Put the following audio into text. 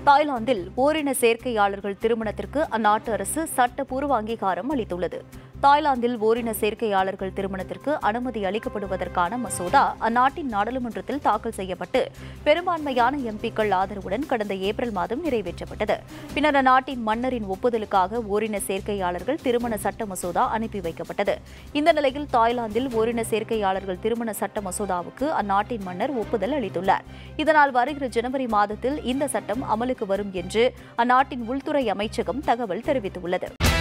தாய்லாந்தில் ஓரின சேர்க்கையாளர்கள் திருமணத்திற்கு அந்நாட்டு அரசு சட்டப்பூர்வ அங்கீகாரம் அளித்துள்ளது தாய்லாந்தில் ஓரின சேர்க்கையாளர்கள் திருமணத்திற்கு அனுமதி அளிக்கப்படுவதற்கான மசோதா அந்நாட்டின் நாடாளுமன்றத்தில் தாக்கல் செய்யப்பட்டு பெரும்பான்மையான எம்பிக்கள் ஆதரவுடன் கடந்த ஏப்ரல் மாதம் நிறைவேற்றப்பட்டது பின்னர் அந்நாட்டின் மன்னரின் ஒப்புதலுக்காக ஓரின சேர்க்கையாளர்கள் திருமண சட்ட மசோதா அனுப்பி வைக்கப்பட்டது இந்த நிலையில் தாய்லாந்தில் ஓரின சேர்க்கையாளர்கள் திருமண சட்ட மசோதாவுக்கு அந்நாட்டின் மன்னர் ஒப்புதல் அளித்துள்ளார் இதனால் வருகிற ஜனவரி மாதத்தில் இந்த சட்டம் அமலுக்கு வரும் என்று அந்நாட்டின் உள்துறை அமைச்சகம் தகவல் தெரிவித்துள்ளது